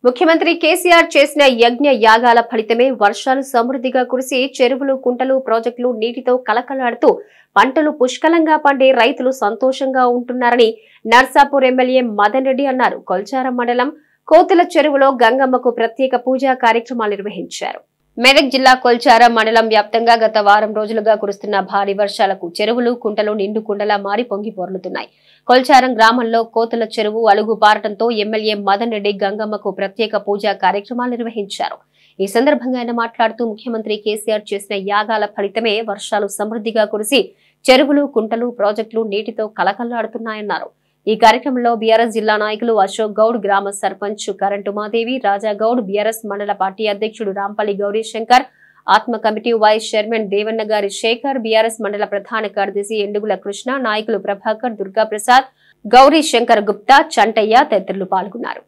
ముఖ్యమంత్రి కేసీఆర్ చేసిన యజ్ఞ యాగాల ఫలితమే వర్షాలు సమృద్ధిగా కురిసి చెరువులు కుంటలు ప్రాజెక్టులు నీటితో కలకలాడుతూ పంటలు పుష్కలంగా పండి రైతులు సంతోషంగా ఉంటున్నారని నర్సాపూర్ ఎమ్మెల్యే మదన్ రెడ్డి అన్నారు కొల్చారం మండలం కోతుల చెరువులో గంగమ్మకు ప్రత్యేక పూజా కార్యక్రమాలు నిర్వహించారు మెదక్ జిల్లా కొల్చారం మండలం వ్యాప్తంగా గత వారం రోజులుగా కురుస్తున్న భారీ వర్షాలకు చెరువులు కుంటలు నిండు కుండలా మారి పొంగి పొర్లుతున్నాయి కొల్చారం గ్రామంలో కోతుల చెరువు అలుగు పారటంతో ఎమ్మెల్యే మదన్ రెడ్డి గంగమ్మకు ప్రత్యేక పూజా కార్యక్రమాలు నిర్వహించారు ఈ సందర్భంగా ఆయన మాట్లాడుతూ ముఖ్యమంత్రి కేసీఆర్ చేసిన యాగాల ఫలితమే వర్షాలు సమృద్ధిగా కురిసి చెరువులు కుంటలు ప్రాజెక్టులు నీటితో కలకల్లాడుతున్నాయన్నారు ఈ కార్యక్రమంలో బీఆర్ఎస్ జిల్లా నాయకులు అశోక్ గౌడ్ గ్రామ సర్పంచ్ కరెంటు మాదేవి రాజా గౌడ్ బీఆర్ఎస్ మండల పార్టీ అధ్యక్షుడు రాంపల్లి గౌరీ శంకర్ ఆత్మ కమిటీ వైస్ చైర్మన్ దేవన్న గారి శేఖర్ బీఆర్ఎస్ మండల ప్రధాన కార్యదర్శి ఎండుగుల కృష్ణ నాయకులు ప్రభాకర్ దుర్గా ప్రసాద్ గౌరీ శంకర్ గుప్తా చంటయ్య తదితరులు పాల్గొన్నారు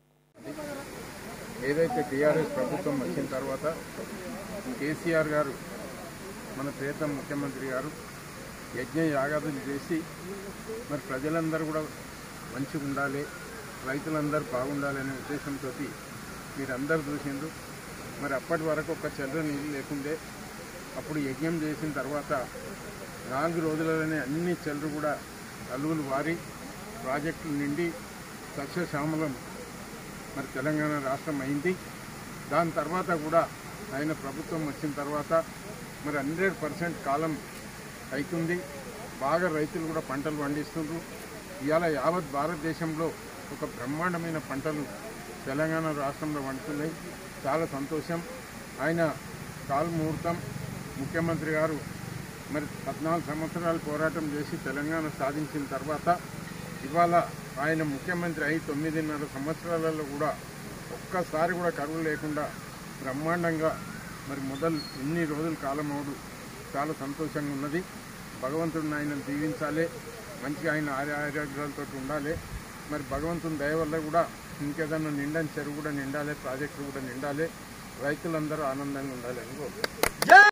ఏదైతే టీఆర్ఎస్ ప్రభుత్వం వచ్చిన తర్వాత కేసీఆర్ గారు మన ప్రియతమ ముఖ్యమంత్రి గారు యజ్ఞ యాగాదులు చేసి మరి ప్రజలందరూ కూడా మంచిగా ఉండాలి రైతులందరూ బాగుండాలి అనే ఉద్దేశంతో మీరందరూ చూసిండ్రు మరి అప్పటి వరకు ఒక చల్ల నీళ్ళు లేకుండే అప్పుడు యజ్ఞం చేసిన తర్వాత నాలుగు రోజులలోనే అన్ని చెల్లు కూడా అలువులు వారి ప్రాజెక్టులు నిండి సస్యశ్యామలం మరి తెలంగాణ రాష్ట్రం అయింది దాని తర్వాత కూడా ఆయన ప్రభుత్వం వచ్చిన తర్వాత మరి హండ్రెడ్ పర్సెంట్ కాలం అవుతుంది బాగా రైతులు కూడా పంటలు పండిస్తుండ్రు ఇవాళ యావత్ భారతదేశంలో ఒక బ్రహ్మాండమైన పంటలు తెలంగాణ రాష్ట్రంలో పండుతున్నాయి చాలా సంతోషం ఆయన కాలు ముహూర్తం ముఖ్యమంత్రి గారు మరి పద్నాలుగు సంవత్సరాలు పోరాటం చేసి తెలంగాణ సాధించిన తర్వాత ఇవాళ ఆయన ముఖ్యమంత్రి అయి తొమ్మిదిన్నర సంవత్సరాలలో కూడా ఒక్కసారి కూడా కరువు లేకుండా బ్రహ్మాండంగా మరి మొదలు ఇన్ని రోజుల కాలం అవడు చాలా సంతోషంగా ఉన్నది భగవంతుడిని ఆయనను దీవించాలి మంచిగా ఆయన ఆర్య ఆరోగ్యాలతో ఉండాలి మరి భగవంతుని దయ వల్ల కూడా ఇంకేదన్నా నిండని చెరువు కూడా నిండాలి ప్రాజెక్టులు కూడా నిండాలి రైతులందరూ ఆనందంగా ఉండాలి అని కోరుకుంటున్నాను.